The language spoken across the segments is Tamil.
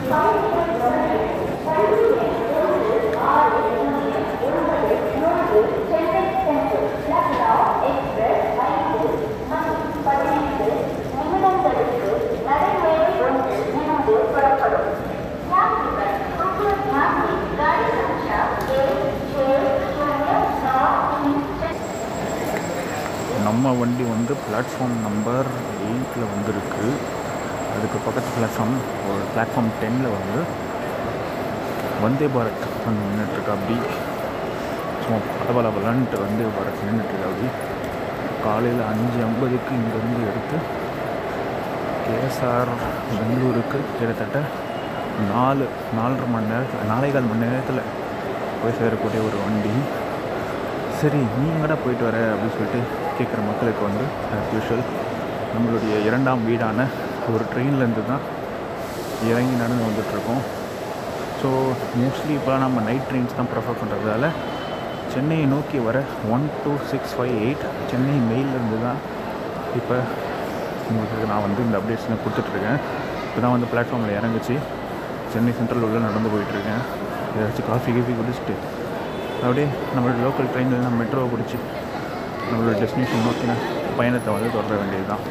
நம்ம வண்டி வந்து பிளாட்ஃபார்ம் நம்பர் எயிட்டில் வந்திருக்கு அதுக்கு பக்கத்து பிளாட்ஃபார்ம் ஒரு பிளாட்ஃபார்ம் டென்னில் வந்து வந்தே பாரத் வந்து நின்றுட்டுருக்கா அப்படி சும்மா பலபல பலன்ட்டு வந்தே பாரத் நின்றுட்டுருக்கா அப்படி காலையில் அஞ்சு ஐம்பதுக்கு இங்கேருந்து எடுத்து கேஎஸ்ஆர் பெங்களூருக்கு கிட்டத்தட்ட நாலு நாலரை மணி நேரத்தில் நாலே கால் மணி நேரத்தில் போய் சேரக்கூடிய ஒரு வண்டி சரி நீ எங்கடா போயிட்டு வர அப்படின்னு சொல்லிட்டு கேட்குற மக்களுக்கு வந்து ஆஸ் யூஷுவல் நம்மளுடைய இரண்டாம் வீடான ஒரு ட்ரெயின்லேருந்து தான் இறங்கி நடந்து வந்துட்டுருக்கோம் ஸோ மோஸ்ட்லி இப்போலாம் நம்ம நைட் ட்ரெயின்ஸ் தான் ப்ரிஃபர் பண்ணுறதால சென்னையை நோக்கி வர one two six five eight Chennai மெயிலேருந்து தான் இப்போ உங்களுக்கு நான் வந்து இந்த அப்டேட்ஸ்லாம் கொடுத்துட்ருக்கேன் இப்போ தான் வந்து பிளாட்ஃபார்மில் இறங்குச்சு சென்னை சென்ட்ரல் உள்ள நடந்து போயிட்டுருக்கேன் ஏதாச்சும் காஃபி கீஃபி குடிச்சிட்டு அப்படியே நம்மளோட லோக்கல் ட்ரெயினில் நம்ம மெட்ரோவை பிடிச்சி நம்மளோட டெஸ்டினேஷன் நோக்கின பயணத்தை வந்து தொடர வேண்டியது தான்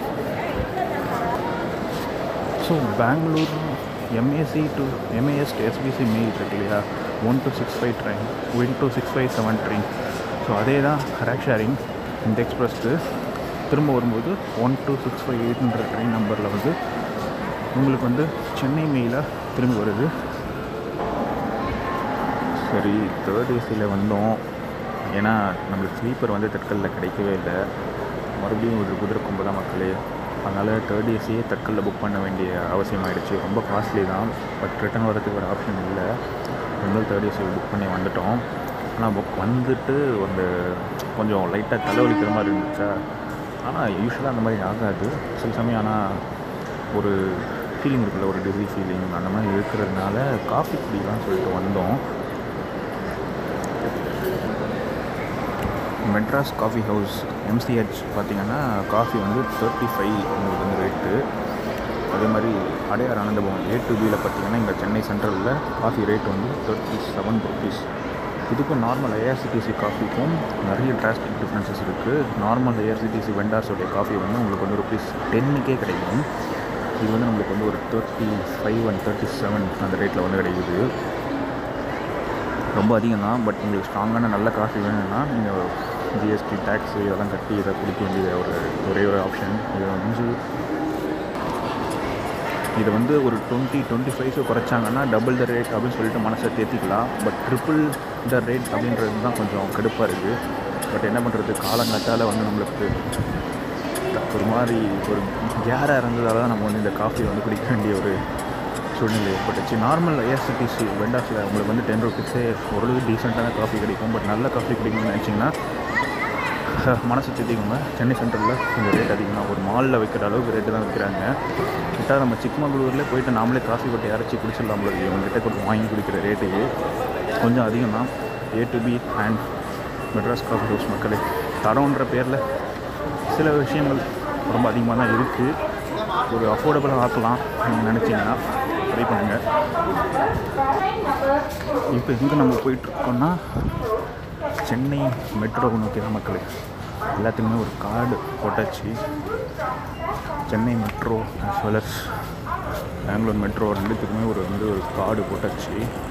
so Bangalore MAC to MAS to SBC mail இருக்கு இல்லையா one two six five train one two six five seven train so அதே தான் ரேக் ஷேரிங் இந்த எக்ஸ்பிரஸ்க்கு திரும்ப வரும்போது ஒன் டூ சிக்ஸ் ஃபைவ் எயிட்ன்ற ட்ரெயின் நம்பரில் வந்து உங்களுக்கு வந்து சென்னை மெயிலாக திரும்பி வருது சரி தேர்ட் ஏசியில் வந்தோம் ஏன்னா நம்மளுக்கு ஸ்லீப்பர் வந்து தட்கலில் கிடைக்கவே இல்லை மறுபடியும் ஒரு குதிரை கொம்பு தான் மக்களே அதனால் தேர்ட் ஏசியே தட்கலில் புக் பண்ண வேண்டிய அவசியம் ஆயிடுச்சு ரொம்ப காஸ்ட்லி தான் பட் ரிட்டர்ன் வரதுக்கு ஒரு ஆப்ஷன் இல்லை இருந்தாலும் தேர்ட் ஏசி புக் பண்ணி வந்துட்டோம் ஆனால் புக் வந்துட்டு அந்த கொஞ்சம் லைட்டாக தலைவலிக்கிற மாதிரி இருந்துச்சா ஆனால் யூஸ்வலாக அந்த மாதிரி ஆகாது சில சமயம் ஆனால் ஒரு ஃபீலிங் இருக்குல்ல ஒரு டிசி ஃபீலிங் அந்த மாதிரி இருக்கிறதுனால காஃபி குடிக்கலாம்னு சொல்லிட்டு வந்தோம் மெட்ராஸ் காஃபி ஹவுஸ் எம்சிஹெச் பார்த்தீங்கன்னா காஃபி வந்து தேர்ட்டி ஃபைவ் உங்களுக்கு வந்து ரேட்டு அதே மாதிரி அடையார் ஆனந்தபவன் ஏ டு பியில் பார்த்தீங்கன்னா இங்கே சென்னை சென்ட்ரலில் காஃபி ரேட் வந்து தேர்ட்டி செவன் ருபீஸ் இதுக்கும் நார்மல் ஏஆர்சிடிசி காஃபிக்கும் நிறைய டிராஸ்டிக் டிஃப்ரென்சஸ் இருக்குது நார்மல் ஏஆர்சிடிசி வெண்டார்ஸோடைய காஃபி வந்து உங்களுக்கு வந்து ருபீஸ் டென்னுக்கே கிடைக்கும் இது வந்து நம்மளுக்கு வந்து ஒரு thirty five and thirty seven அந்த ரேட்டில் வந்து கிடைக்குது ரொம்ப அதிகம் தான் பட் உங்களுக்கு ஸ்ட்ராங்கான நல்ல காஃபி வேணும்னா நீங்கள் ஜிஎஸ்டி டேக்ஸு இதெல்லாம் கட்டி இதை குடிக்க வேண்டியது ஒரு ஒரே ஒரு ஆப்ஷன் இது வந்து இதை வந்து ஒரு டுவெண்ட்டி டுவெண்ட்டி ஃபைவ்க்கு குறைச்சாங்கன்னா டபுள் த ரேட் அப்படின்னு சொல்லிட்டு மனசை தேற்றிக்கலாம் பட் ட்ரிபிள் த ரேட் அப்படின்றது தான் கொஞ்சம் கடுப்பாக இருக்குது பட் என்ன பண்ணுறது காலங்காத்தால் வந்து நம்மளுக்கு ஒரு மாதிரி ஒரு கேராக இருந்ததால தான் நம்ம வந்து இந்த காஃபி வந்து குடிக்க வேண்டிய ஒரு சூழ்நிலை ஏற்பட்டுச்சு நார்மல் ஏஎஸ்டிசி வெண்டாஸில் உங்களுக்கு வந்து டென் ருபீஸே ஓரளவு டீசெண்டான காஃபி கிடைக்கும் பட் நல்ல காஃபி குடிக்கணும்னு நினச்சிங்கன்னா மனசு திட்டிக்கோங்க சென்னை சென்ட்ரலில் கொஞ்சம் ரேட் அதிகமாக ஒரு மாலில் வைக்கிற அளவுக்கு ரேட்டு தான் விற்கிறாங்க கிட்ட நம்ம சிக்மங்களூரில் போயிட்டு நாமளே காஃபி கொட்டை இறச்சி குடிச்சிடலாம் போல இருக்கு இவங்ககிட்ட கொடுத்து வாங்கி குடிக்கிற ரேட்டுக்கு கொஞ்சம் அதிகம் தான் A to B and Madras coffee house மக்களே தரம்ன்ற பேரில் சில விஷயங்கள் ரொம்ப அதிகமாக தான் இருக்குது ஒரு அஃபோர்டபுளாக ஆக்கலாம் நீங்கள் நினச்சிங்கன்னா ட்ரை பண்ணுங்கள் இப்போ எங்கே நம்ம போயிட்டுருக்கோன்னா சென்னை மெட்ரோ நோக்கி தான் மக்களே எல்லாத்துக்குமே ஒரு கார்டு போட்டாச்சு Chennai metro as well as Bangalore metro ரெண்டுத்துக்குமே ஒரு வந்து ஒரு கார்டு போட்டாச்சு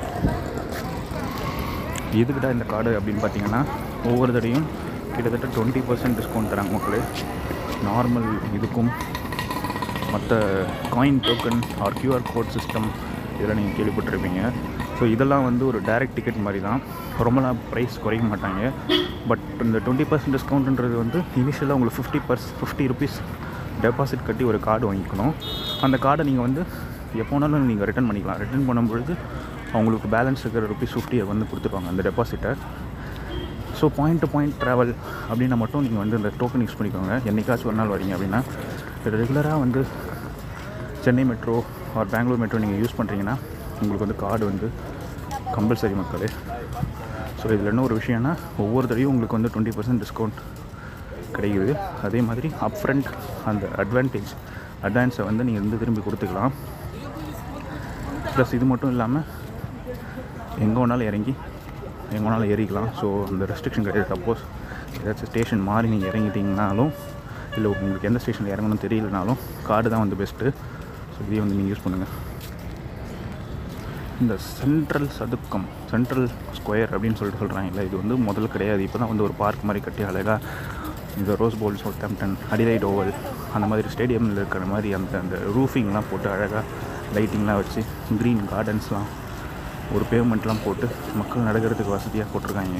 எதுக்கிட்ட இந்த கார்டு அப்படின்னு பார்த்தீங்கன்னா ஒவ்வொரு தடையும் கிட்டத்தட்ட டுவெண்ட்டி பர்சன்ட் டிஸ்கவுண்ட் தராங்க மக்களே நார்மல் இதுக்கும் மற்ற coin token or QR code system இதெல்லாம் நீங்கள் கேள்விப்பட்டிருப்பீங்க ஸோ இதெல்லாம் வந்து ஒரு டைரக்ட் டிக்கெட் மாதிரி தான் ரொம்பலாம் ப்ரைஸ் குறைக்க மாட்டாங்க பட் இந்த டுவெண்ட்டி பர்சன்ட் டிஸ்கவுண்ட்ன்றது வந்து இனிஷியலாக உங்களுக்கு fifty plus fifty rupees deposit கட்டி ஒரு கார்டு வாங்கிக்கணும் அந்த கார்டை நீங்கள் வந்து எப்போ வேணாலும் நீங்கள் ரிட்டர்ன் பண்ணிக்கலாம் ரிட்டர்ன் பண்ணும்பொழுது அவங்களுக்கு பேலன்ஸ் இருக்கிற ருபீஸ் ஃபிஃப்டியை வந்து கொடுத்துருவாங்க அந்த டெபாசிட்டை so point to point travel அப்படின்னா மட்டும் நீங்கள் வந்து இந்த டோக்கன் யூஸ் பண்ணிக்கோங்க என்றைக்காச்சும் ஒரு நாள் வரீங்க அப்படின்னா ரெகுலராக வந்து Chennai metro or Bangalore metro நீங்கள் யூஸ் பண்ணுறீங்கன்னா உங்களுக்கு வந்து கார்டு வந்து கம்பல்சரி மக்களே ஸோ இதில் என்ன ஒரு விஷயம்னா ஒவ்வொரு தடையும் உங்களுக்கு வந்து டுவெண்ட்டி பர்சன்ட் டிஸ்கவுண்ட் கிடைக்குது அதே மாதிரி அப்ஃப்ரண்ட் அந்த அட்வான்டேஜ் அட்வான்ஸை வந்து நீங்கள் வந்து திரும்பி கொடுத்துக்கலாம் ப்ளஸ் இது மட்டும் இல்லாமல் எங்கே வேணாலும் இறங்கி எங்கே வேணாலும் ஏறிக்கலாம் ஸோ அந்த ரெஸ்ட்ரிக்ஷன் கிடையாது சப்போஸ் ஏதாச்சும் ஸ்டேஷன் மாறி நீங்கள் இறங்கிட்டீங்கனாலும் இல்லை உங்களுக்கு எந்த ஸ்டேஷனில் இறங்கணும்னு தெரியலனாலும் கார்டு தான் வந்து பெஸ்ட்டு ஸோ இதையும் வந்து நீங்கள் யூஸ் பண்ணுங்கள் இந்த சென்ட்ரல் சதுக்கம் சென்ட்ரல் ஸ்கொயர் அப்படின்னு சொல்லிட்டு சொல்கிறாங்கல்ல இது வந்து முதல்ல கிடையாது இப்போ தான் வந்து ஒரு பார்க் மாதிரி கட்டி அழகாக இந்த Rose Bowl Southampton Adelaide Oval அந்த மாதிரி ஸ்டேடியமில் இருக்கிற மாதிரி அந்த அந்த ரூஃபிங்லாம் போட்டு அழகாக லைட்டிங்லாம் வச்சு க்ரீன் கார்டன்ஸ்லாம் ஒரு பேமெண்ட்லாம் போட்டு மக்கள் நடக்கிறதுக்கு வசதியாக போட்டிருக்காங்க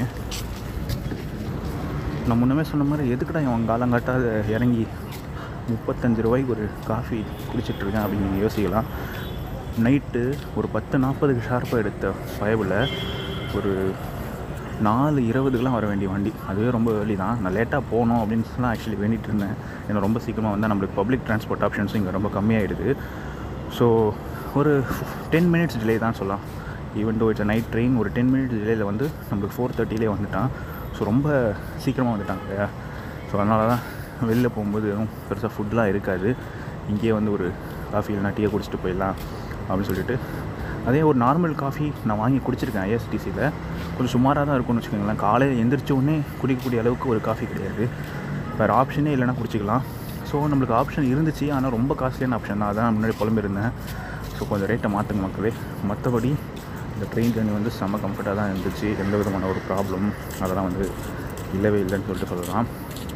நான் முன்னமே சொன்ன மாதிரி எதுக்குடா இவன் காலங்காட்டாத இறங்கி முப்பத்தஞ்சு ரூபாய்க்கு ஒரு காஃபி குடிச்சிட்ருக்கேன் அப்படின்னு நீங்கள் யோசிக்கலாம் நைட்டு ஒரு பத்து நாற்பதுக்கு ஷார்ப்பாக எடுத்த பயவில் ஒரு நாலு இருபதுக்கெலாம் வர வேண்டிய வண்டி அதுவே ரொம்ப ஏர்லி தான் நான் லேட்டாக போகணும் அப்படின்னு சொல்லலாம் ஆக்சுவலி வேண்டிட்டு இருந்தேன் ஏன்னா ரொம்ப சீக்கிரமாக வந்தால் நம்மளுக்கு பப்ளிக் டிரான்ஸ்போர்ட் ஆப்ஷன்ஸும் இங்கே ரொம்ப கம்மியாகிடுது ஸோ ஒரு டென் மினிட்ஸ் டிலே தான் சொல்லலாம் even though it's night train ஒரு டென் மினிட்ஸ் டிலேயில் வந்து நம்மளுக்கு ஃபோர் தேர்ட்டிலே வந்துட்டான் ஸோ ரொம்ப சீக்கிரமாக வந்துட்டாங்க இல்லையா ஸோ அதனால தான் வெளில போகும்போது எதுவும் பெருசாக ஃபுட்லாம் இருக்காது இங்கேயே வந்து ஒரு காஃபி இல்லைனா டீயை குடிச்சிட்டு போயிடலாம் அப்படின்னு சொல்லிட்டு அதே ஒரு நார்மல் காஃபி நான் வாங்கி குடிச்சிருக்கேன் ஐஎஸ்டிசியில் கொஞ்சம் சுமாராக தான் இருக்கும்னு வச்சுக்கோங்களேன் காலையில் எந்திரிச்ச உடனே குடிக்கக்கூடிய அளவுக்கு ஒரு காஃபி கிடையாது வேறு ஆப்ஷனே இல்லைனா குடிச்சிக்கலாம் ஸோ நம்மளுக்கு ஆப்ஷன் இருந்துச்சு ஆனால் ரொம்ப காஸ்ட்லியான ஆப்ஷன் தான் அதான் முன்னாடி புலம்பிருந்தேன் ஸோ கொஞ்சம் ரேட்டை மாற்றுங்க மக்களே மற்றபடி இந்த ட்ரெயின் ஜர்னி வந்து செம்ம கம்ஃபர்ட்டாக தான் இருந்துச்சு எந்த விதமான ஒரு ப்ராப்ளம் அதெல்லாம் வந்து இல்லவே இல்லைன்னு சொல்லிட்டு சொல்லலாம்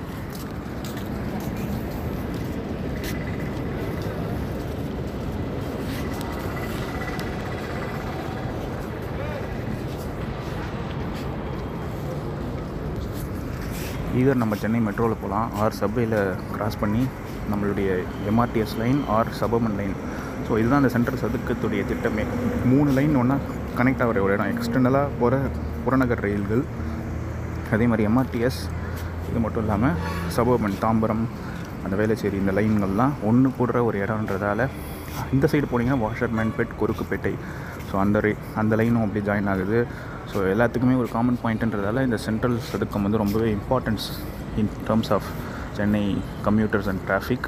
ஈதர் நம்ம சென்னை மெட்ரோவில் போகலாம் ஆர் சப்வேயில் கிராஸ் பண்ணி நம்மளுடைய MRTS line or suburban line so இதுதான் அந்த சென்ட்ரல் சதுக்கத்துடைய திட்டமே மூணு லைன் ஒன்றா கனெக்ட் ஆகிற ஒரு இடம் எக்ஸ்டர்னலாக போகிற புறநகர் ரயில்கள் அதே மாதிரி எம்ஆர்டிஎஸ் இது மட்டும் இல்லாமல் சபர்மன் தாம்பரம் அந்த வேலைச்சேரி இந்த லைன்கள்லாம் ஒன்று போடுற ஒரு இடம்ன்றதால இந்த சைடு போனீங்கன்னா வாஷர்மேன் பெட் குறுக்குப்பேட்டை ஸோ அந்த ரே அந்த லைனும் அப்படி ஜாயின் ஆகுது ஸோ எல்லாத்துக்குமே ஒரு காமன் பாயிண்ட்ன்றதால இந்த சென்ட்ரல் சதுக்கம் வந்து ரொம்பவே importance in terms of Chennai commuters and traffic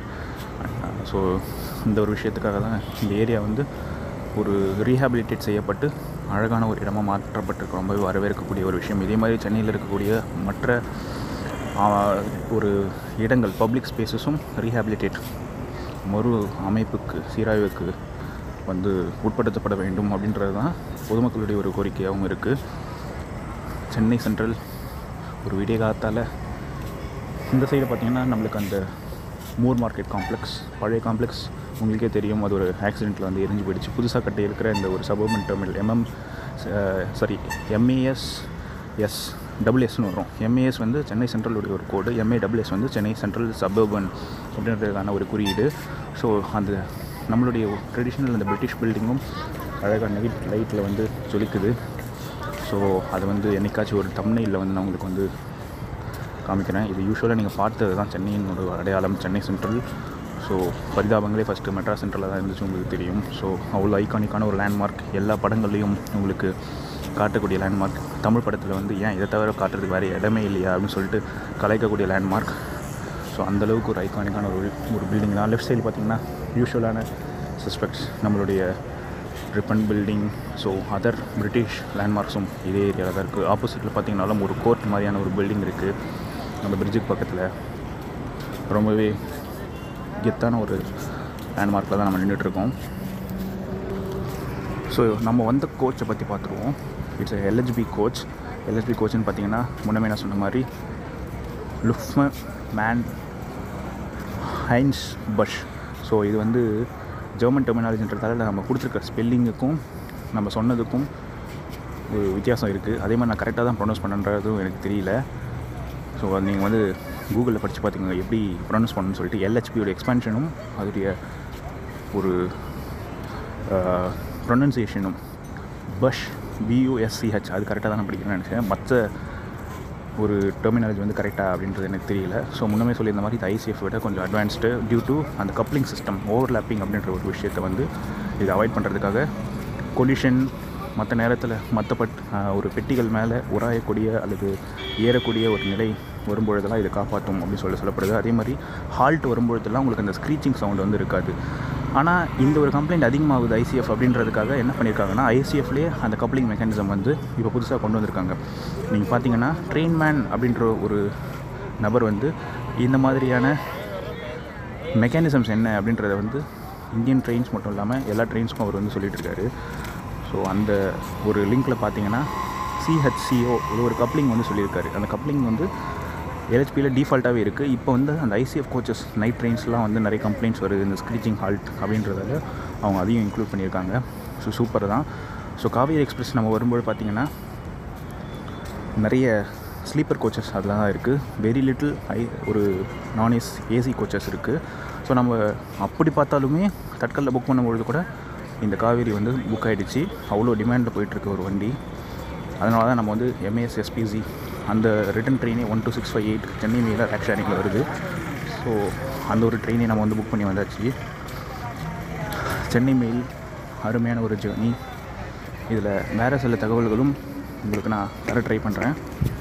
so இந்த ஒரு விஷயத்துக்காக தான் இந்த ஏரியா வந்து ஒரு ரீஹாபிலிட்டேட் செய்யப்பட்டு அழகான ஒரு இடமாக மாற்றப்பட்டிருக்கு ரொம்பவே வரவேற்கக்கூடிய ஒரு விஷயம் இதே மாதிரி சென்னையில் இருக்கக்கூடிய மற்ற ஆ, ஒரு இடங்கள் பப்ளிக் ஸ்பேசஸும் ரீஹாபிலிட்டேட் மறு அமைப்புக்கு சீராய்வுக்கு வந்து உட்படுத்தப்பட வேண்டும் அப்படின்றது தான் பொதுமக்களுடைய ஒரு கோரிக்கையாகவும் இருக்குது சென்னை சென்ட்ரல் ஒரு விடிய காலத்தால் இந்த சைடு பார்த்திங்கன்னா நம்மளுக்கு அந்த மூர் மார்க்கெட் காம்ப்ளெக்ஸ் பழைய காம்ப்ளெக்ஸ் உங்களுக்கே தெரியும் அது ஒரு ஆக்சிடெண்ட்டில் வந்து எரிஞ்சு போயிடுச்சு புதுசாக கட்டி இருக்கிற இந்த ஒரு suburban terminal MM sorry MAS S double எஸ்னு வரும் எம்ஏஎஸ் வந்து சென்னை சென்ட்ரலுடைய ஒரு கோடு எம்ஏ டபுள் எஸ் வந்து சென்னை சென்ட்ரல் சபர்பன் அப்படின்றதுக்கான ஒரு குறியீடு ஸோ அந்த நம்மளுடைய ட்ரெடிஷ்னல் அந்த பிரிட்டிஷ் பில்டிங்கும் அழகாக நைட் லைட்டில் வந்து ஜொலிக்குது ஸோ அது வந்து என்னைக்காச்சும் ஒரு தம்னையில் வந்து நான் உங்களுக்கு வந்து காமிக்கிறேன் இது யூஸ்வலாக நீங்கள் பார்த்தது தான் சென்னையின் ஒரு அடையாளம் சென்னை சென்ட்ரல் ஸோ பரிதாபங்களே ஃபஸ்ட்டு மெட்ராஸ் சென்ட்ரலில் தான் இருந்துச்சு உங்களுக்கு தெரியும் ஸோ அவ்வளோ ஐகானிக்கான ஒரு லேண்ட்மார்க் எல்லா படங்கள்லையும் உங்களுக்கு காட்டக்கூடிய லேண்ட்மார்க் தமிழ் படத்தில் வந்து ஏன் இதை தவிர காட்டுறதுக்கு வேறு இடமே இல்லையா அப்படின்னு சொல்லிட்டு கலைக்கக்கூடிய லேண்ட்மார்க் ஸோ அந்தளவுக்கு ஒரு ஐகானிக்கான ஒரு ஒரு பில்டிங் தான் லெஃப்ட் சைடு பார்த்திங்கன்னா யூஸ்வலான சஸ்பெக்ட்ஸ் நம்மளுடைய Ripon building so other British லேண்ட்மார்க்ஸும் இதே ஏரியாவில் தான் இருக்குது ஆப்போசிட்டில் பார்த்தீங்கன்னாலும் ஒரு கோர்ட் மாதிரியான ஒரு பில்டிங் இருக்குது அந்த பிரிட்ஜுக்கு பக்கத்தில் ரொம்பவே கெத்தான ஒரு லேண்ட்மார்க்கில் தான் நம்ம நின்றுட்டுருக்கோம் ஸோ நம்ம வந்த கோச்சை பற்றி பார்த்துருவோம் இட்ஸ் எல்ஹெச்பி கோச் எல்ஹெச்பி கோச்னு பார்த்தீங்கன்னா முன்னமே நான் சொன்ன மாதிரி லுஃப்ம மேன் ஹைன்ஸ் பஷ் ஸோ இது வந்து ஜெர்மன் டெர்மினாலஜின்றதால நம்ம கொடுத்துருக்க ஸ்பெல்லிங்குக்கும் நம்ம சொன்னதுக்கும் ஒரு வித்தியாசம் இருக்குது அதே மாதிரி நான் கரெக்டாக தான் ப்ரொனவுன்ஸ் பண்ணுன்றதும் எனக்கு தெரியல ஸோ அது நீங்கள் வந்து கூகுளில் படித்து பார்த்தீங்க எப்படி ப்ரொனவுன்ஸ் பண்ணணும்னு சொல்லிட்டு எல்ஹெச்பியோட எக்ஸ்பென்ஷனும் அதோடைய ஒரு ப்ரொனன்சியேஷனும் பஷ் பியூஎஸ்சிஹெச் அது கரெக்டாக தான் படிக்கிறேன்னு நினச்சேன் மற்ற ஒரு டெர்மினாலஜி வந்து கரெக்டாக அப்படின்றது எனக்கு தெரியல ஸோ முன்னமே சொல்லியிருந்த மாதிரி இது ஐசிஎஃப் விட கொஞ்சம் அட்வான்ஸ்டு டியூ டு அந்த கப்ளிங் சிஸ்டம் ஓவர்லாப்பிங் அப்படின்ற ஒரு விஷயத்தை வந்து இதை அவாய்ட் பண்ணுறதுக்காக கொலிஷன் மற்ற நேரத்தில் மற்ற பட் ஆஹ், ஒரு பெட்டிகள் மேலே உராயக்கூடிய அல்லது ஏறக்கூடிய ஒரு நிலை வரும்பொழுதெல்லாம் இதை காப்பாற்றும் அப்படின்னு சொல்லி சொல்லப்படுது அதே மாதிரி ஹால்ட் வரும்பொழுதெல்லாம் உங்களுக்கு அந்த ஸ்க்ரீச்சிங் சவுண்ட் வந்து இருக்காது ஆனால் இந்த ஒரு கம்ப்ளைண்ட் அதிகமாகுது ஐசிஎஃப் அப்படின்றதுக்காக என்ன பண்ணியிருக்காங்கன்னா ஐசிஎஃப்லேயே அந்த கப்ளிங் மெக்கானிசம் வந்து இப்போ புதுசாக கொண்டு வந்திருக்காங்க நீங்கள் பார்த்தீங்கன்னா ட்ரெயின் மேன் அப்படின்ற ஒரு நபர் வந்து இந்த மாதிரியான மெக்கானிசம்ஸ் என்ன அப்படின்றத வந்து இந்தியன் ட்ரெயின்ஸ் மட்டும் இல்லாமல் எல்லா ட்ரெயின்ஸ்க்கும் அவர் வந்து சொல்லிட்டு இருக்காரு ஸோ அந்த ஒரு லிங்க்கில் பார்த்தீங்கன்னா சிஹெச்சிஓ இது ஒரு கப்ளிங் வந்து சொல்லியிருக்காரு அந்த கப்ளிங் வந்து எல்ஹெச்பியில் டிஃபால்ட்டாகவே இருக்குது இப்போ வந்து அந்த ஐசிஎஃப் கோச்சஸ் நைட் ட்ரெயின்ஸ்லாம் வந்து நிறைய கம்ப்ளைண்ட்ஸ் வருது இந்த ஸ்க்ரீச்சிங் ஹால்ட் அப்படின்றதால அவங்க அதையும் இன்க்ளூட் பண்ணியிருக்காங்க ஸோ சூப்பர் தான் ஸோ காவேரி எக்ஸ்பிரஸ் நம்ம வரும்போது பார்த்திங்கன்னா நிறைய ஸ்லீப்பர் கோச்சஸ் அதெல்லாம் தான் இருக்குது வெரி லிட்டில் ஐ ஒரு நான் ஏஸ் ஏசி கோச்சஸ் இருக்குது ஸோ நம்ம அப்படி பார்த்தாலுமே தட்கலில் புக் பண்ணும்பொழுது கூட இந்த காவேரி வந்து புக் ஆகிடுச்சு அவ்வளோ டிமாண்டில் போயிட்டுருக்கு ஒரு வண்டி அதனால தான் நம்ம வந்து எம்ஏஎஸ் எஸ்பிசி அந்த ரிட்டன் ட்ரெயினே one two six five eight Chennai மேல ரேக் ஷேரிங்கில் வருது ஸோ அந்த ஒரு ட்ரெயினை நம்ம வந்து புக் பண்ணி வந்தாச்சு சென்னை மெயில் அருமையான ஒரு ஜேர்னி இதில் வேறு சில தகவல்களும் உங்களுக்கு நான் தர ட்ரை பண்ணுறேன்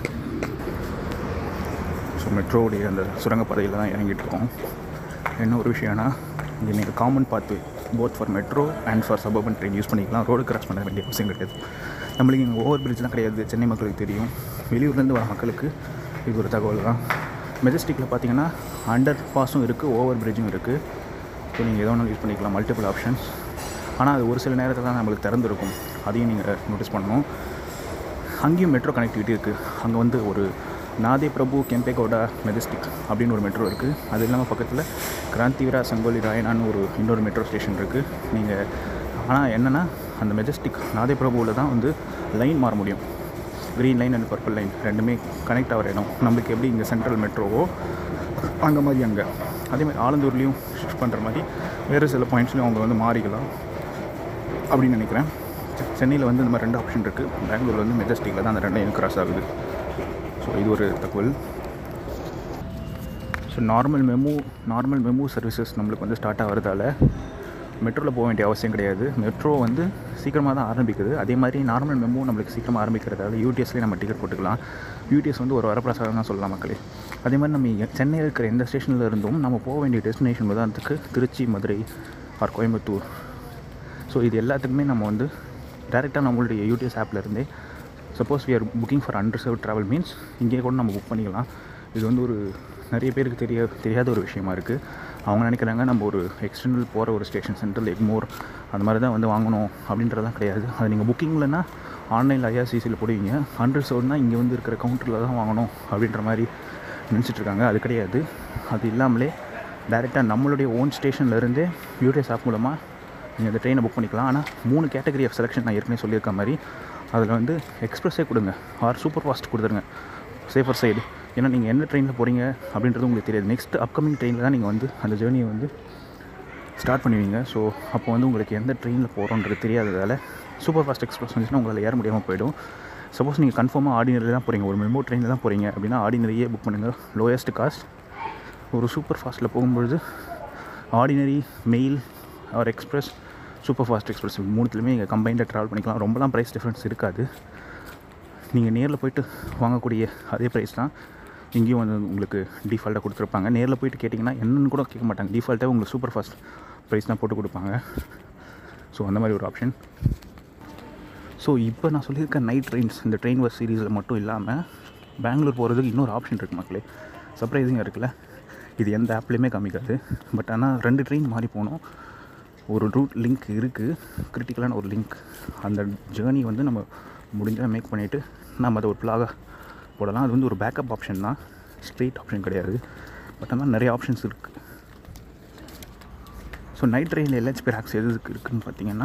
ஸோ மெட்ரோவுடைய அந்த சுரங்கப்பாதையில் தான் இறங்கிட்டு இருக்கோம் என்ன ஒரு விஷயம்னா இங்கே நீங்கள் common pathway both for metro and for suburban train use பண்ணிக்கலாம் ரோடு கிராஸ் பண்ண வேண்டிய அவசியம் கிடையாது நம்மளுக்கு இங்கே ஓவர் பிரிட்ஜ்லாம் கிடையாது சென்னை மக்களுக்கு தெரியும் வெளியூர்லேருந்து வர மக்களுக்கு இது ஒரு தகவல் தான் மெஜஸ்டிக்கில் பார்த்தீங்கன்னா அண்டர் பாஸும் இருக்குது ஓவர் பிரிட்ஜும் இருக்குது ஸோ நீங்கள் எதோ ஒன்று யூஸ் பண்ணிக்கலாம் மல்டிபிள் ஆப்ஷன்ஸ் ஆனால் அது ஒரு சில நேரத்தில் தான் நம்மளுக்கு திறந்துருக்கும் அதையும் நீங்கள் நோட்டீஸ் பண்ணணும் அங்கேயும் மெட்ரோ கனெக்டிவிட்டி இருக்குது அங்கே வந்து ஒரு நாதே பிரபு கெம்பேகவுடா மெஜஸ்டிக் அப்படின்னு ஒரு மெட்ரோ இருக்குது அது இல்லாமல் பக்கத்தில் கிராந்திவீரா சங்கோலி ராயனான்னு ஒரு இன்னொரு மெட்ரோ ஸ்டேஷன் இருக்குது நீங்கள் ஆனால் என்னென்னா அந்த மெஜஸ்டிக் நாதே பிரபுவில் தான் வந்து லைன் மாற முடியும் green line and purple line ரெண்டுமே கனெக்ட் ஆகிற இடம் நம்மளுக்கு எப்படி இங்கே சென்ட்ரல் மெட்ரோவோ அந்த மாதிரி அங்கே அதேமாதிரி ஆலந்தூர்லேயும் ஷிஃப்ட் பண்ணுற மாதிரி வேறு சில பாயிண்ட்ஸ்லையும் அவங்க வந்து மாறிக்கலாம் அப்படின்னு நினைக்கிறேன் செ- சென்னையில் வந்து இந்த மாதிரி ரெண்டு ஆப்ஷன் இருக்குது பெங்களூரில் வந்து மெஜஸ்டிக்கில் தான் அந்த ரெண்டையும் கிராஸ் ஆகுது ஸோ இது ஒரு தகவல் so normal MEMU normal MEMU services நம்மளுக்கு வந்து ஸ்டார்ட் ஆகிறதால மெட்ரோவில் போக வேண்டிய அவசியம் கிடையாது மெட்ரோ வந்து சீக்கிரமாக தான் ஆரம்பிக்குது அதே மாதிரி நார்மல் மெமு நம்மளுக்கு சீக்கிரமாக ஆரம்பிக்கிறதால யூடிஎஸ்லேயே நம்ம டிக்கெட் போட்டுக்கலாம் யூடிஎஸ் வந்து ஒரு வரப்பிரசாதம் தான் சொல்லலாம் மக்களே அதே மாதிரி நம்ம எ- சென்னையில் இருக்கிற எந்த ஸ்டேஷனில் இருந்தும் நம்ம போக வேண்டிய டெஸ்டினேஷன் உதாரணத்துக்கு திருச்சி மதுரை ஆர் கோயம்புத்தூர் ஸோ இது எல்லாத்துக்குமே நம்ம வந்து டேரெக்டாக நம்மளுடைய யூடிஎஸ் ஆப்பில் இருந்தே suppose we are booking for unreserve travel means இங்கேயே கூட நம்ம புக் பண்ணிக்கலாம் இது வந்து ஒரு நிறைய பேருக்கு தெரிய தெரியாத ஒரு விஷயமா இருக்குது அவங்க நினைக்கிறாங்க நம்ம ஒரு எக்ஸ்டர்னல் போகிற ஒரு ஸ்டேஷன் சென்ட்ரல் எக்மோர் அந்த மாதிரி தான் வந்து வாங்கணும் அப்படின்றதெல்லாம் கிடையாது அது நீங்கள் புக்கிங்லனா ஆன்லைனில் ஐஆர்சிசியில் போடுவீங்க அன்ரிசர்வ்னா இங்கே வந்து இருக்கிற கவுண்டரில் தான் வாங்கணும் அப்படின்ற மாதிரி நினச்சிட்டு இருக்காங்க அது கிடையாது அது இல்லாமலே டேரெக்டாக நம்மளுடைய ஓன் ஸ்டேஷன்லேருந்தே யூடிஎஸ் ஆப் மூலமாக நீங்கள் அந்த ட்ரெயினை புக் பண்ணிக்கலாம் ஆனால் மூணு கேட்டகரி ஆஃப் செலெக்ஷன் நான் ஏற்கனவே சொல்லியிருக்க மாதிரி அதில் வந்து எக்ஸ்பிரஸே கொடுங்க ஆர் சூப்பர் ஃபாஸ்ட் கொடுத்துருங்க சேஃபர் சைடு ஏன்னா நீங்கள் எந்த ட்ரெயினில் போகிறீங்க அப்படின்றது உங்களுக்கு தெரியாது நெக்ஸ்ட் அப்கமிங் ட்ரெயினில் தான் நீங்கள் வந்து அந்த ஜேர்னியை வந்து ஸ்டார்ட் பண்ணுவீங்க ஸோ அப்போ வந்து உங்களுக்கு எந்த ட்ரெயினில் போகிறோன்றது தெரியாததால் சூப்பர் ஃபாஸ்ட் எக்ஸ்பிரஸ் வந்துச்சுன்னா உங்களால் ஏற முடியாமல் போயிடும் சப்போஸ் நீங்கள் கன்ஃபார்மாக ஆர்டினரி தான் போகிறீங்க ஒரு மெமோ ட்ரெயினில் தான் போகிறீங்க அப்படின்னா ஆர்டினரியே புக் பண்ணுங்கள் லோயஸ்ட் காஸ்ட் ஒரு சூப்பர் ஃபாஸ்ட்டில் போகும்பொழுது ordinary mail or express super fast express மூணுத்துலையுமே நீங்கள் கம்பைண்டாக ட்ராவல் பண்ணிக்கலாம் ரொம்பலாம் ப்ரைஸ் டிஃப்ரென்ஸ் இருக்காது நீங்கள் நேரில் போயிட்டு வாங்கக்கூடிய அதே ப்ரைஸ் தான் இங்கேயும் வந்து உங்களுக்கு டிஃபால்ட்டாக கொடுத்துருப்பாங்க நேரில் போயிட்டு கேட்டிங்கன்னா என்னன்னு கூட கேட்க மாட்டாங்க டிஃபால்ட்டாக உங்களுக்கு சூப்பர் ஃபாஸ்ட் ப்ரைஸ் தான் போட்டு கொடுப்பாங்க ஸோ அந்த மாதிரி ஒரு ஆப்ஷன் ஸோ இப்போ நான் சொல்லியிருக்க நைட் ட்ரெயின்ஸ் இந்த ட்ரெயின் பஸ் சீரீஸில் மட்டும் இல்லாமல் பெங்களூர் போகிறதுக்கு இன்னொரு ஆப்ஷன் இருக்குது மக்களே சர்ப்ரைசிங்காக இருக்குல்ல இது எந்த ஆப்லேயுமே காமிக்காது பட் ஆனால் ரெண்டு ட்ரெயின் மாறி போனோம் ஒரு ரூட் லிங்க் இருக்குது கிரிட்டிக்கலான ஒரு லிங்க் அந்த ஜேர்னி வந்து நம்ம முடிஞ்சால் மேக் பண்ணிவிட்டு நம்ம அதை ஒரு பிளாகாக போடலாம் அது வந்து ஒரு பேக்கப் ஆப்ஷன் தான் ஸ்ட்ரெயிட் ஆப்ஷன் கிடையாது பட் ஆனால் நிறைய ஆப்ஷன்ஸ் இருக்குது ஸோ நைட் ட்ரெயினில் எல்ஹெச்பி ரேக்ஸ் எது இருக்குதுன்னு பார்த்தீங்கன்னா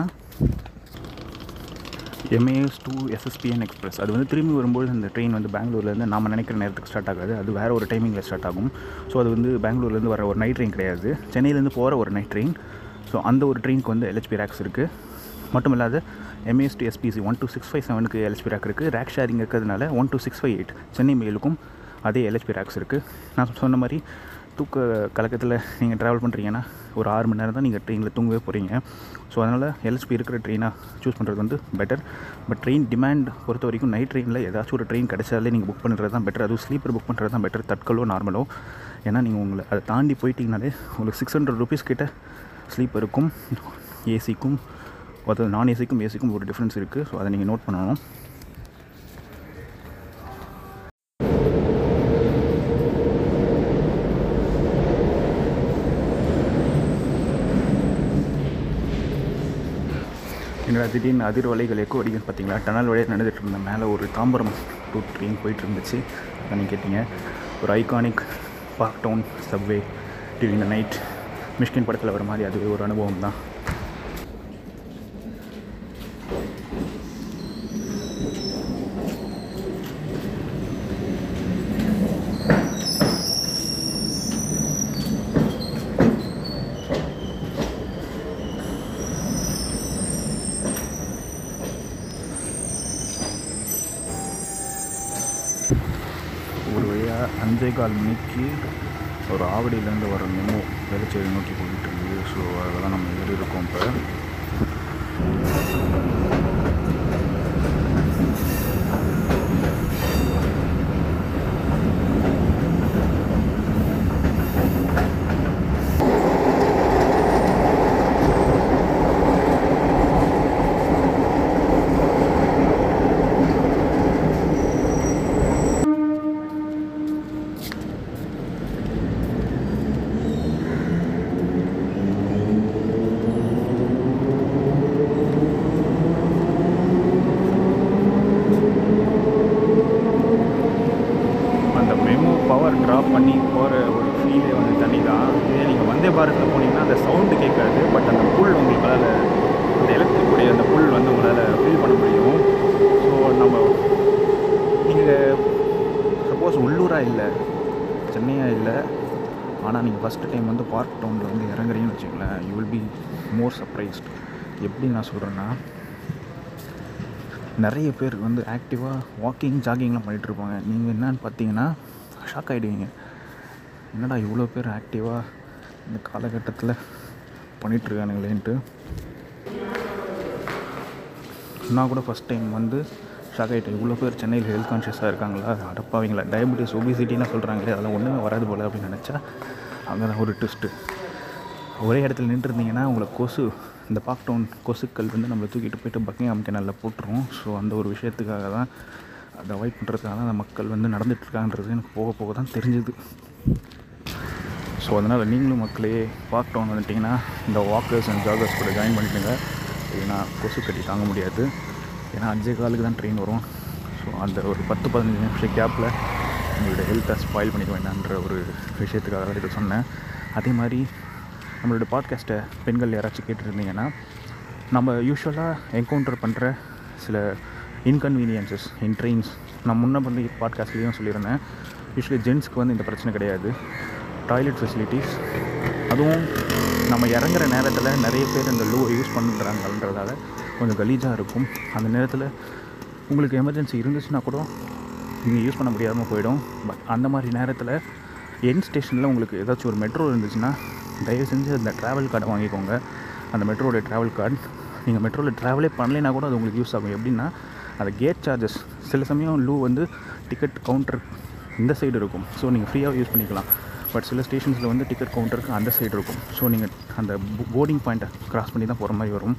எம்ஏஎஸ் டூ எஸ்எஸ்பிஎன் எக்ஸ்பிரஸ் அது வந்து திரும்பி வரும்போது அந்த ட்ரெயின் வந்து பெங்களூர்லேருந்து நாம நினைக்கிற நேரத்துக்கு ஸ்டார்ட் ஆகாது அது வேறு ஒரு டைமிங்கில் ஸ்டார்ட் ஆகும் ஸோ அது வந்து பெங்களூர்லேருந்து வர ஒரு நைட் ட்ரெயின் கிடையாது சென்னையிலேருந்து போகிற ஒரு நைட் ட்ரெயின் ஸோ அந்த ஒரு ட்ரெயினுக்கு வந்து எல்ஹெச்பி ரேக்ஸ் இருக்குது மட்டும் இல்லாத MAS to SBC one two six five செவனுக்கு எல்ஹெச்பி ரேக் இருக்குது ரேக் ஷேரிங் இருக்கிறதுனால one two six five eight Chennai மெயிலுக்கும் அதே எல்ஹெச்பி ரேக்ஸ் இருக்குது நான் சொன்ன மாதிரி தூக்க கலக்கத்தில் நீங்கள் ட்ராவல் பண்ணுறீங்கன்னா ஒரு ஆறு மணி நேரம் தான் நீங்கள் ட்ரெயினில் தூங்கவே போகிறீங்க ஸோ அதனால் எல்ஹெச்பி இருக்கிற ட்ரெயினாக சூஸ் பண்ணுறது வந்து பெட்டர் பட் ட்ரெயின் டிமாண்ட் பொறுத்த வரைக்கும் நைட் ட்ரெயினில் ஏதாச்சும் ஒரு ட்ரெயின் கிடைச்சாலே நீங்கள் புக் பண்ணுறது தான் பெட்டர் அதுவும் ஸ்லீப்பர் புக் பண்ணுறது தான் பெட்டர் தட்கலோ நார்மலோ ஏன்னா நீங்கள் உங்களை அதை தாண்டி போயிட்டீங்கனாலே உங்களுக்கு சிக்ஸ் ஹண்ட்ரட் ருபீஸ் கிட்ட ஸ்லீப்பருக்கும் ஏசிக்கும் அதாவது நான் ஏசிக்கும் ஏசிக்கும் ஒரு டிஃப்ரென்ஸ் இருக்குது ஸோ அதை நீங்கள் நோட் பண்ணணும் என்னடா திடீர்னு அதிர்வலைகள் எக்கோ அடிக்குன்னு பார்த்தீங்களா டனல் வழியாக நடந்துட்டு இருந்தேன் மேலே ஒரு தாம்பரம் ரூட் ட்ரெயின் போயிட்டு இருந்துச்சு அதை நீங்கள் கேட்டிங்க ஒரு iconic Park Town subway during the night Mysskin படத்தில் வர மாதிரி அதுவே ஒரு அனுபவம் தான் ஒரு வழியாக அஞ்சே கால் மணிக்கு ஒரு ஆவடியிலேருந்து வர மெமோ வேலைச்சேரி நோக்கி போயிட்டு இருக்குது ஸோ அதெல்லாம் நம்ம ஏறி இருக்கோம் இப்போ அந்த மெமோ பவர் ட்ராப் பண்ணி போகிற ஒரு ஃபீலே வந்து தனி தான் இதே நீங்கள் வந்தே பாரத்தில் போனீங்கன்னா அந்த சவுண்டு கேட்காது பட் அந்த புல் உங்களால் அந்த எலக்ட்ரிக் உடைய அந்த புல் வந்து உங்களால் ஃபீல் பண்ண முடியும் ஸோ நம்ம நீங்கள் சப்போஸ் உள்ளூராக இல்லை சென்னையாக இல்லை ஆனால் நீங்கள் ஃபஸ்ட்டு டைம் வந்து பார்க் டவுனில் வந்து இறங்குறீங்கன்னு வச்சுங்களேன் you will be more surprised எப்படி நான் சொல்கிறேன்னா நிறைய பேர் வந்து ஆக்டிவாக வாக்கிங் ஜாகிங்லாம் பண்ணிகிட்டு இருப்பாங்க நீங்கள் என்னன்னு பார்த்தீங்கன்னா ஷாக் ஆகிடுவீங்க என்னடா இவ்வளோ பேர் ஆக்டிவாக இந்த காலகட்டத்தில் பண்ணிகிட்ருக்கானுங்களேன்ட்டு நான் கூட ஃபஸ்ட் டைம் வந்து ஷாக் ஆகிட்டேன் இவ்வளோ பேர் சென்னையில் ஹெல்த் கான்ஷியஸாக இருக்காங்களா அடப்பாவீங்களா டயபெட்டிஸ் ஒபிசிட்டின்னு சொல்கிறாங்களே அதெல்லாம் ஒன்றுமே வராது போல் அப்படின்னு நினச்சா அங்கே தான் ஒரு ட்விஸ்ட்டு ஒரே இடத்துல நின்றுருந்தீங்கன்னா உங்களை கொசு இந்த பார்க் டவுன் கொசுக்கள் வந்து நம்மளை தூக்கிட்டு போயிட்டு பக்கிங்ஹாம் கெனலில் போட்டுரும் ஸோ அந்த ஒரு விஷயத்துக்காக தான் அதை அவாய்ட் பண்ணுறதுக்காக தான் அந்த மக்கள் வந்து நடந்துட்டுருக்கான்றது எனக்கு போக போக தான் தெரிஞ்சுது ஸோ அதனால் நீங்களும் மக்களே பார்க் டவுன் வந்துட்டிங்கன்னா இந்த வாக்கர்ஸ் அண்ட் ஜாகர்ஸ் கூட ஜாயின் பண்ணிட்டுங்க ஏன்னா கொசு கட்டி தாங்க முடியாது ஏன்னா அஞ்சே காலுக்கு தான் ட்ரெயின் வரும் ஸோ அந்த ஒரு பத்து பதினஞ்சு நிமிஷம் கேப்பில் உங்களோட ஹெல்த்தை ஸ்பாயில் பண்ணிக்க வேண்டான்ற ஒரு விஷயத்துக்காக தான் இதை சொன்னேன் அதே மாதிரி நம்மளோட பாட்காஸ்ட்டை பெண்கள் யாராச்சும் கேட்டுருந்தீங்கன்னா நம்ம யூஸ்வலாக என்கவுண்டர் பண்ணுற சில இன்கன்வீனியன்சஸ் இன் ட்ரெயின்ஸ் நான் முன்ன வந்து பாட்காஸ்ட்லேயும் சொல்லியிருந்தேன் யூஸ்வலி ஜென்ஸ்க்கு வந்து இந்த பிரச்சனை கிடையாது டாய்லெட் ஃபெசிலிட்டிஸ் அதுவும் நம்ம இறங்குற நேரத்தில் நிறைய பேர் இந்த லூவை யூஸ் பண்ணுறாங்கன்றதால கொஞ்சம் கலீஜாக இருக்கும் அந்த நேரத்தில் உங்களுக்கு எமர்ஜென்சி இருந்துச்சுன்னா கூட நீங்கள் யூஸ் பண்ண முடியாமல் போயிடும் பட் அந்த மாதிரி நேரத்தில் என் ஸ்டேஷனில் உங்களுக்கு ஏதாச்சும் ஒரு மெட்ரோ இருந்துச்சுன்னா தயவு செஞ்சு அந்த ட்ராவல் கார்டை வாங்கிக்கோங்க அந்த மெட்ரோட ட்ராவல் கார்டு நீங்கள் மெட்ரோவில் ட்ராவலே பண்ணலைன்னா கூட அது உங்களுக்கு யூஸ் ஆகும் எப்படின்னா அந்த கேட் சார்ஜஸ் சில சமயம் லூ வந்து டிக்கெட் கவுண்டர் இந்த சைடு இருக்கும் ஸோ நீங்கள் ஃப்ரீயாக யூஸ் பண்ணிக்கலாம் பட் சில ஸ்டேஷன்ஸில் வந்து டிக்கெட் கவுண்டருக்கு அந்த சைடு இருக்கும் ஸோ நீங்கள் அந்த போர்டிங் பாயிண்ட்டை கிராஸ் பண்ணி தான் போகிற மாதிரி வரும்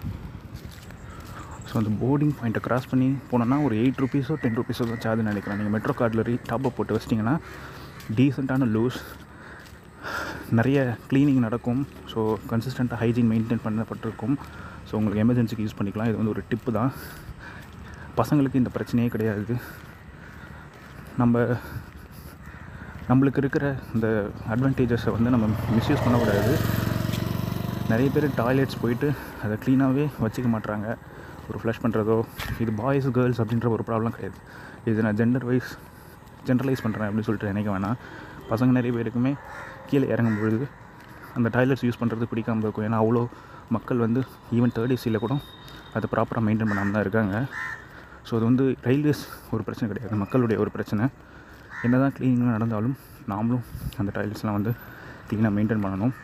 ஸோ அந்த போர்டிங் பாயிண்ட்டை கிராஸ் பண்ணி போனோன்னா ஒரு எயிட் ருபீஸோ டென் ருபீஸோ தான் சார்ஜ் நினைக்கிறேன் நீங்கள் மெட்ரோ கார்டில் ரீ டாப் அப் போட்டு வச்சிட்டிங்கன்னா டீசெண்டான லூஸ் நிறைய க்ளீனிங் நடக்கும் ஸோ கன்சிஸ்டண்ட்டாக ஹைஜீன் மெயின்டைன் பண்ணப்பட்டிருக்கும் ஸோ உங்களுக்கு எமர்ஜென்சிக்கு யூஸ் பண்ணிக்கலாம் இது வந்து ஒரு டிப்பு தான் பசங்களுக்கு இந்த பிரச்சனையே கிடையாது நம்ம நம்மளுக்கு இருக்கிற இந்த அட்வான்டேஜஸை வந்து நம்ம மிஸ்யூஸ் பண்ணக்கூடாது நிறைய பேர் டாய்லெட்ஸ் போயிட்டு அதை க்ளீனாகவே வச்சுக்க மாட்றாங்க ஒரு ஃப்ளஷ் பண்ணுறதோ இது பாய்ஸ் கேர்ள்ஸ் அப்படின்ற ஒரு ப்ராப்ளம் கிடையாது இது நான் ஜெண்டர் வைஸ் ஜென்ரலைஸ் பண்ணுறேன் அப்படின்னு சொல்லிட்டு நினைக்க வேணாம் பசங்க நிறைய பேருக்குமே கீழே இறங்கும் பொழுது அந்த டாய்லெட்ஸ் யூஸ் பண்ணுறது பிடிக்காம இருக்கும் ஏன்னா அவ்வளோ மக்கள் வந்து ஈவன் தேர்ட் ஏசியில் கூட அதை ப்ராப்பராக மெயின்டைன் பண்ணாமல் தான் இருக்காங்க ஸோ அது வந்து ரயில்வேஸ் ஒரு பிரச்சனை கிடையாது மக்களுடைய ஒரு பிரச்சனை என்ன தான் க்ளீனிங்லாம் நடந்தாலும் நாமளும் அந்த டாய்லெட்ஸ்லாம் வந்து க்ளீனாக மெயின்டைன் பண்ணணும்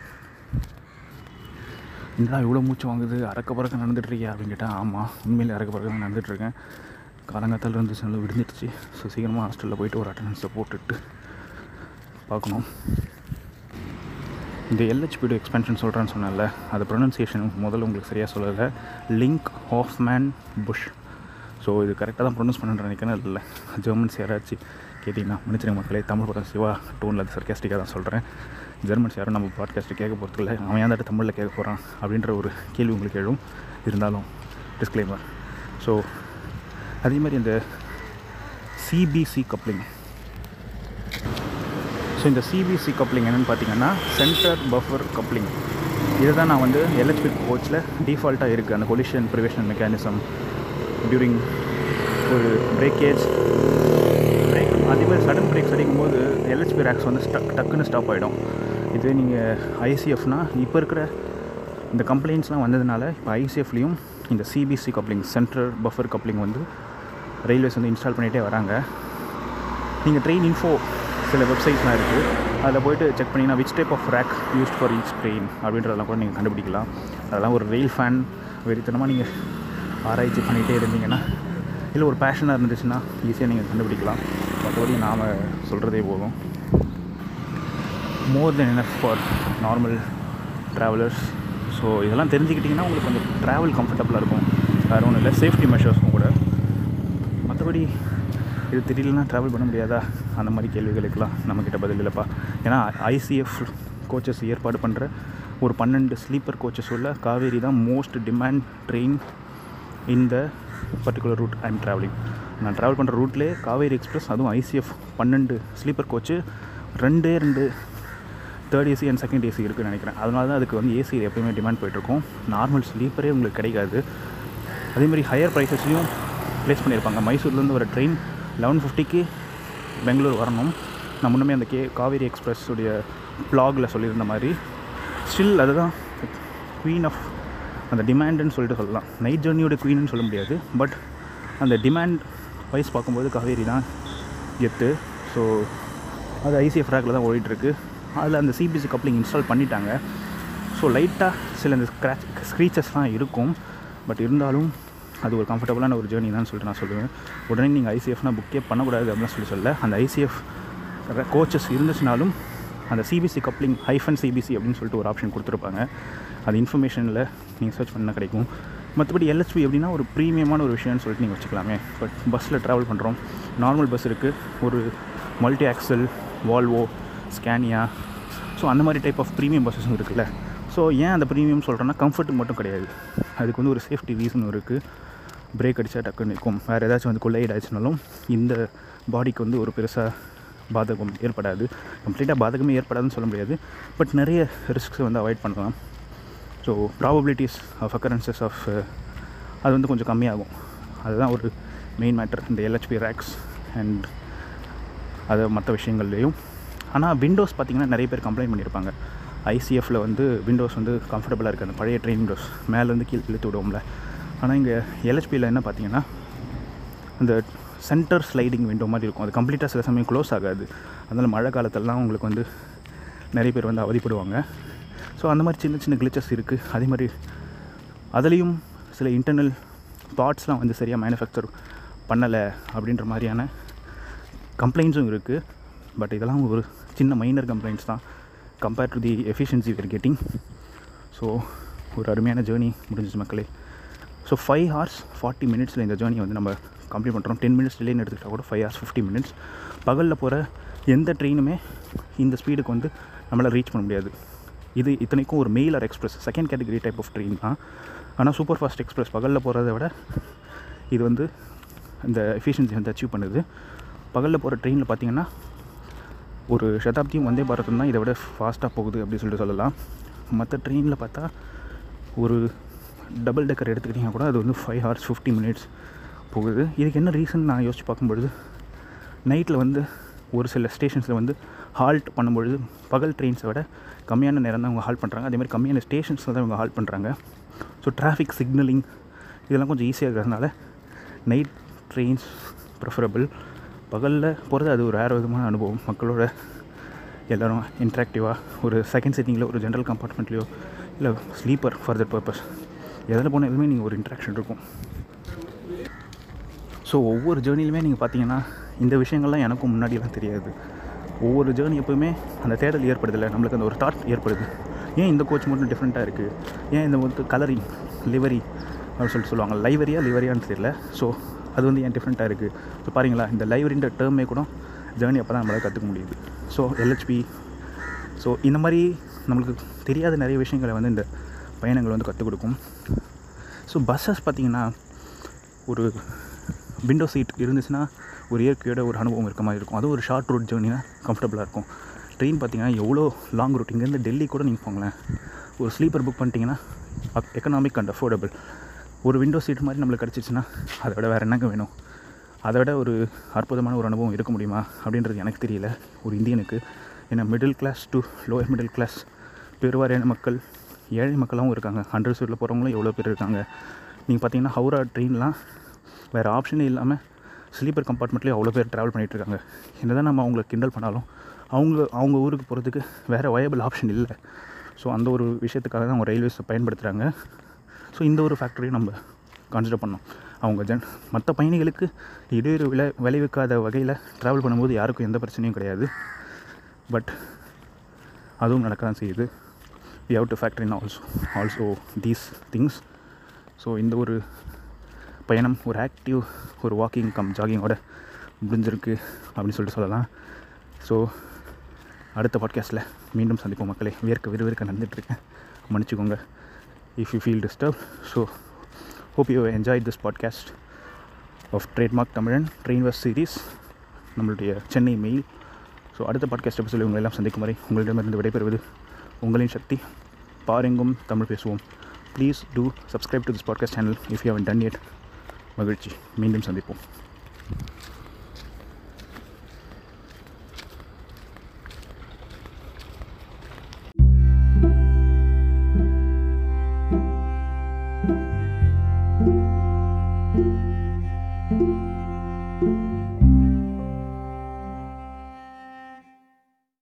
என்னடா இவ்வளோ மூச்சு வாங்குது அறக்க பறக்க நடந்துட்டுருக்கியா அப்படின்னு கேட்டால் ஆமாம் உண்மையிலே அறக்க பறக்க தான் நடந்துட்டுருக்கேன் காலங்காத்தால் இருந்துச்சு நல்லா விடுந்துடுச்சு ஸோ சீக்கிரமாக ஹாஸ்டலில் போயிட்டு ஒரு அட்டண்டன்ஸை போட்டுட்டு பார்க்கணும் இந்த எல்ஹெச்பிடி எக்ஸ்பென்ஷன் சொல்கிறேன்னு சொன்னேன்ல அது ப்ரொனன்சியேஷன் முதல்ல உங்களுக்கு சரியாக சொல்லலை லிங்க் ஹாஃப்மேன் புஷ் ஸோ இது கரெக்டாக தான் ப்ரொனவுன்ஸ் பண்ணுற நினைக்கிறேன் இல்லை ஜெர்மன்ஸ் யாராச்சும் கேட்டிங்கன்னா மன்னிச்சிருங்க மக்களே தமிழ் படம் சிவா டோனில் அது சர்க்காஸ்டிக்காக தான் சொல்கிறேன் ஜெர்மன்ஸ் யாரும் நம்ம பாட்காஸ்ட்டு கேட்க போகிறது இல்லை அவன் ஏன் தமிழில் கேட்க போகிறான் அப்படின்ற ஒரு கேள்வி உங்களுக்கு எழும் இருந்தாலும் டிஸ்க்ளைமர் ஸோ அதே மாதிரி இந்த சிபிசி கப்ளிங் ஸோ இந்த சிபிசி கப்ளிங் என்னென்னு பார்த்தீங்கன்னா சென்டர் பஃபர் கப்ளிங் இதை தான் நான் வந்து எலக்ட்ரிக் கோச்சில் டிஃபால்ட்டாக இருக்குது அந்த கொலிஷன் ப்ரிவேஷன் மெக்கானிசம் டியூரிங் ஒரு பிரேக்கேஜ் பிரேக் அதே மாதிரி சடன் பிரேக்ஸ் அடிக்கும்போது எல்ஹெச்பி ரேக்ஸ் வந்து ஸ்டக் டக்குன்னு ஸ்டாப் ஆகிடும் இதுவே நீங்கள் ஐசிஎஃப்னா இப்போ இருக்கிற இந்த கம்ப்ளைண்ட்ஸ்லாம் வந்ததுனால இப்போ ஐசிஎஃப்லேயும் இந்த CBC coupling central buffer coupling வந்து ரயில்வேஸ் வந்து இன்ஸ்டால் பண்ணிகிட்டே வராங்க நீங்கள் ட்ரெயின் இன்ஃபோ சில வெப்சைட்ஸ்லாம் இருக்குது அதில் போயிட்டு செக் பண்ணிங்கன்னா which type of rake used for each train அப்படின்றதெல்லாம் கூட நீங்கள் கண்டுபிடிக்கலாம் அதெல்லாம் ஒரு ரயில் ஃபேன் வெறித்தனமாக நீங்கள் ஆராய்ச்சி பண்ணிகிட்டே இருந்தீங்கன்னா இல்லை ஒரு பேஷனாக இருந்துச்சுன்னா ஈஸியாக நீங்கள் கண்டுபிடிக்கலாம் மற்றபடி நாம் சொல்கிறதே போதும் more than enough for normal travellers so இதெல்லாம் தெரிஞ்சுக்கிட்டிங்கன்னா உங்களுக்கு கொஞ்சம் ட்ராவல் கம்ஃபர்டபுளாக இருக்கும் வேறு ஒன்றும் இல்லை சேஃப்டி மெஷர்ஸும் கூட மற்றபடி இது தெரியலனா ட்ராவல் பண்ண முடியாதா அந்த மாதிரி கேள்விகளுக்கெல்லாம் நம்மக்கிட்ட பதில் இல்லைப்பா ஏன்னா ஐசிஎஃப் கோச்சஸ் ஏற்பாடு பண்ணுற ஒரு பன்னெண்டு ஸ்லீப்பர் கோச்சஸ் உள்ள காவேரி தான் மோஸ்ட் டிமாண்ட் ட்ரெயின் இந்த particular route I am travelling நான் ட்ராவல் பண்ணுற ரூட்லேயே காவேரி எக்ஸ்பிரஸ் அதுவும் ஐசிஎஃப் பன்னெண்டு ஸ்லீப்பர் கோச்சு ரெண்டே ரெண்டு third AC and second AC இருக்குன்னு நினைக்கிறேன் அதனால தான் அதுக்கு வந்து ஏசி எப்போயுமே டிமாண்ட் போயிட்டுருக்கும் நார்மல் ஸ்லீப்பரே உங்களுக்கு கிடைக்காது அதேமாதிரி ஹையர் ப்ரைஸஸ்லையும் ப்ளேஸ் பண்ணியிருப்பாங்க மைசூர்லேருந்து ஒரு ட்ரெயின் லெவன் ஃபிஃப்டிக்கு பெங்களூர் வரணும் நான் முன்னமே அந்த கே காவேரி எக்ஸ்பிரஸ் உடைய ப்ளாகில் சொல்லியிருந்த மாதிரி ஸ்டில் அதுதான் குவீன் ஆஃப் அந்த டிமாண்டுன்னு சொல்லிட்டு சொல்லலாம் நைட் ஜேர்னியோட குவீன்னு சொல்ல முடியாது பட் அந்த டிமாண்ட் வைஸ் பார்க்கும்போது காவேரி தான் கெத்து ஸோ அது ஐசிஎஃப் ரேக்கில் தான் ஓடிட்டுருக்கு அதில் அந்த சிபிசி கப்ளிங் இன்ஸ்டால் பண்ணிட்டாங்க ஸோ லைட்டாக சில இந்த ஸ்க்ராச் ஸ்க்ரீச்சஸ்லாம் இருக்கும் பட் இருந்தாலும் அது ஒரு கம்ஃபர்டபுளான ஒரு ஜேர்னி தான் சொல்லிட்டு நான் சொல்லுவேன் உடனே நீங்கள் ஐசிஎஃப்னா புக்கே பண்ணக்கூடாது அப்படின்னு சொல்லி சொல்ல அந்த ஐசிஎஃப் கோச்சஸ் இருந்துச்சுனாலும் அந்த சிபிசி கப்ளிங் ஹைஃபன் சிபிசி அப்படின்னு சொல்லிட்டு ஒரு ஆப்ஷன் கொடுத்துருப்பாங்க அது இன்ஃபர்மேஷனில் நீங்கள் சர்ச் பண்ணால் கிடைக்கும் மற்றபடி எல்ஹெச்பி எப்படின்னா ஒரு ப்ரீமியமான ஒரு விஷயம்னு சொல்லிட்டு நீங்கள் வச்சுக்கலாமே பட் பஸ்ஸில் ட்ராவல் பண்ணுறோம் நார்மல் பஸ் இருக்குது ஒரு multi axle Volvo Scania so அந்த மாதிரி டைப் ஆஃப் ப்ரீமியம் பஸ்ஸஸும் இருக்குல்ல ஸோ ஏன் அந்த ப்ரீமியம் சொல்கிறேன்னா கம்ஃபர்ட்டுக்கு மட்டும் கிடையாது அதுக்கு வந்து ஒரு சேஃப்டி ரீசனும் இருக்குது பிரேக் அடித்தா டக்குன்னு நிற்கும் வேறு ஏதாச்சும் வந்து கொள்ளையீடு ஆச்சுனாலும் இந்த பாடிக்கு வந்து ஒரு பெருசாக பாதகம் ஏற்படாது கம்ப்ளீட்டாக பாதகமே ஏற்படாதுன்னு சொல்ல முடியாது பட் நிறைய ரிஸ்க்ஸை வந்து அவாய்ட் பண்ணலாம் so probabilities of occurrences of அது வந்து கொஞ்சம் கம்மியாகும் அதுதான் ஒரு மெயின் மேட்டர் இந்த எல்ஹெச்பி ரேக்ஸ் அண்ட் அது மற்ற விஷயங்கள்லேயும் ஆனால் விண்டோஸ் பார்த்திங்கன்னா நிறைய பேர் கம்ப்ளைண்ட் பண்ணியிருப்பாங்க ஐசிஎஃப்பில் வந்து விண்டோஸ் வந்து கம்ஃபர்டபுளாக இருக்குது அந்த பழைய ட்ரெயின் விண்டோஸ் மேலேருந்து கீழே இழுத்து விடுவோம்ல ஆனால் இங்கே எல்ஹெச்பியில் என்ன பார்த்தீங்கன்னா அந்த சென்டர் ஸ்லைடிங் விண்டோ மாதிரி இருக்கும் அது கம்ப்ளீட்டாக சில சமயம் க்ளோஸ் ஆகாது அதனால் மழை காலத்திலலாம் உங்களுக்கு வந்து நிறைய பேர் வந்து அவதிப்படுவாங்க ஸோ அந்த மாதிரி சின்ன சின்ன கிளிச்சஸ் இருக்குது அதே மாதிரி அதுலேயும் சில இன்டர்னல் பார்ட்ஸ்லாம் வந்து சரியாக மேனுஃபேக்சர் பண்ணலை அப்படின்ற மாதிரியான கம்ப்ளைண்ட்ஸும் இருக்குது பட் இதெல்லாம் ஒரு சின்ன மைனர் கம்ப்ளைண்ட்ஸ் தான் compared to the efficiency we're getting so ஒரு அருமையான ஜேர்னி முடிஞ்சிச்சு மக்களே ஸோ ஃபைவ் ஹவர்ஸ் ஃபார்ட்டி மினிட்ஸில் இந்த ஜேர்னி வந்து நம்ம கம்ப்ளீட் பண்ணுறோம் டென் மினிட்ஸ் டிலேன்னு எடுத்துக்கிட்டால் கூட ஃபைவ் ஹவர்ஸ் ஃபிஃப்டி மினிட்ஸ் பகலில் போகிற எந்த ட்ரெயினுமே இந்த ஸ்பீடுக்கு வந்து நம்மளால் ரீச் பண்ண முடியாது இது இத்தனைக்கும் ஒரு mail or express second category type of train தான் ஆனால் சூப்பர் ஃபாஸ்ட் எக்ஸ்பிரஸ் பகலில் போகிறத விட இது வந்து இந்த எஃபிஷியன்சி வந்து அச்சீவ் பண்ணுது பகலில் போகிற ட்ரெயினில் பார்த்தீங்கன்னா ஒரு சதாப்தியும் வந்தே பாரதம் தான் இதை விட ஃபாஸ்ட்டாக போகுது அப்படின்னு சொல்லிட்டு சொல்லலாம் மற்ற ட்ரெயினில் பார்த்தா ஒரு டபுள் டெக்கர் எடுத்துக்கிட்டிங்கன்னா கூட அது வந்து ஃபைவ் ஹவர்ஸ் ஃபிஃப்டி மினிட்ஸ் போகுது இதுக்கு என்ன ரீசன் நான் யோசிச்சு பார்க்கும்பொழுது நைட்டில் வந்து ஒரு சில ஸ்டேஷன்ஸில் வந்து ஹால்ட் பண்ணும்பொழுது பகல் ட்ரெயின்ஸை விட கம்மியான நேரம் தான் அவங்க ஹால்ட் பண்ணுறாங்க அதேமாதிரி கம்மியான ஸ்டேஷன்ஸில் தான் இவங்க ஹால்ட் பண்ணுறாங்க ஸோ டிராஃபிக் சிக்னலிங் இதெல்லாம் கொஞ்சம் ஈஸியாக இருக்கிறதுனால நைட் ட்ரெயின்ஸ் ப்ரிஃபரபிள் பகலில் போகிறது அது ஒரு வேறு விதமான அனுபவம் மக்களோட எல்லோரும் இன்ட்ராக்டிவாக ஒரு செகண்ட் சிட்டிங்கில் ஒரு ஜென்ரல் கம்பார்ட்மெண்ட்லேயோ இல்லை ஸ்லீப்பர் ஃபார் தட் பர்பஸ் எதில் போனால் எதுவுமே நீங்கள் ஒரு இன்ட்ராக்ஷன் இருக்கும் ஸோ ஒவ்வொரு ஜேர்னிலுமே நீங்கள் பார்த்தீங்கன்னா இந்த விஷயங்கள்லாம் எனக்கும் முன்னாடியெல்லாம் தெரியாது ஒவ்வொரு ஜேர்னி எப்போயுமே அந்த தேடல் ஏற்படுதில்ல நம்மளுக்கு அந்த ஒரு தாட் ஏற்படுது ஏன் இந்த கோச் மட்டும் டிஃப்ரெண்ட்டாக இருக்குது ஏன் இந்த வந்து கலரிங் லிவரி அப்படின்னு சொல்லிட்டு சொல்லுவாங்க லைவரியா லிவரியான்னு தெரியல ஸோ அது வந்து ஏன் டிஃப்ரெண்ட்டாக இருக்குது ஸோ பாருங்களா இந்த லைவரின்ற டேர்மே கூட ஜேர்னி அப்போ தான் நம்மளால் கற்றுக்க முடியுது ஸோ எல்ஹெச்பி ஸோ இந்த மாதிரி நம்மளுக்கு தெரியாத நிறைய விஷயங்களை வந்து இந்த பயணங்கள் வந்து கற்றுக் கொடுக்கும் ஸோ பஸ்ஸஸ் பார்த்திங்கன்னா ஒரு விண்டோ சீட் இருந்துச்சுன்னா ஒரு இயற்கையோட ஒரு அனுபவம் இருக்க மாதிரி இருக்கும் அதுவும் ஒரு ஷார்ட் ரூட் ஜேர்னினா கம்ஃபர்டபுளாக இருக்கும் ட்ரெயின் பார்த்தீங்கன்னா எவ்வளோ லாங் ரூட் இங்கேருந்து டெல்லி கூட நீங்கள் போங்களேன் ஒரு ஸ்லீப்பர் புக் பண்ணிட்டீங்கன்னா எக்கனாமிக் அண்ட் அஃபோர்டபுள் ஒரு விண்டோ சீட் மாதிரி நம்மளுக்கு கிடச்சிச்சின்னா அதை விட வேறு என்னங்க வேணும் அதை விட ஒரு அற்புதமான ஒரு அனுபவம் இருக்க முடியுமா அப்படின்றது எனக்கு தெரியல ஒரு இந்தியனுக்கு ஏன்னா middle class to lower middle class பெருவாரியான மக்கள் ஏழை மக்களாகவும் இருக்காங்க ஹண்ட்ரட் சீட்டில் போகிறவங்களும் எவ்வளோ பேர் இருக்காங்க நீங்கள் பார்த்தீங்கன்னா ஹவுரா ட்ரெயின்லாம் வேறு ஆப்ஷனே இல்லாமல் ஸ்லீப்பர் கம்பார்ட்மெண்ட்லேயே அவ்வளோ பேர் ட்ராவல் பண்ணிகிட்டு இருக்காங்க என்ன தான் நம்ம அவங்கள கிண்டல் பண்ணாலும் அவங்க அவங்க ஊருக்கு போகிறதுக்கு வேறு வயபிள் ஆப்ஷன் இல்லை ஸோ அந்த ஒரு விஷயத்துக்காக தான் அவங்க ரயில்வேஸை பயன்படுத்துகிறாங்க ஸோ இந்த ஒரு ஃபேக்டரியும் நம்ம கன்சிடர் பண்ணோம் அவங்க ஜன் மற்ற பயணிகளுக்கு இடையூறு விளை விளைவிக்காத வகையில் ட்ராவல் பண்ணும்போது யாருக்கும் எந்த பிரச்சனையும் கிடையாது பட் அதுவும் நடக்க தான் செய்யுது we have to factor in also also these things so இந்த ஒரு பயணம் ஒரு ஆக்டிவ் ஒரு வாக்கிங் கம் ஜாகிங்கோட முடிஞ்சிருக்கு அப்படின்னு சொல்லிட்டு சொல்லலாம் ஸோ அடுத்த பாட்காஸ்ட்டில் மீண்டும் சந்திப்போம் மக்களே வேர்க்க விறுவிறுக்க நடந்துகிட்ருக்கேன் மன்னிச்சுக்கோங்க if you feel disturb so hope you enjoy this podcast of trademark Tamizhan train was series நம்மளுடைய சென்னை மெயில் ஸோ அடுத்த பாட்காஸ்ட் எபிசோட உங்களை எல்லாம் சந்திக்கும் வரை உங்களிடமிருந்து விடைபெறுவது உங்களின் சக்தி பாரெங்கும் தமிழ் பேசுவோம் please do subscribe to this podcast channel if you haven't done yet மகிழ்ச்சி மீண்டும் சந்திப்போம் thank you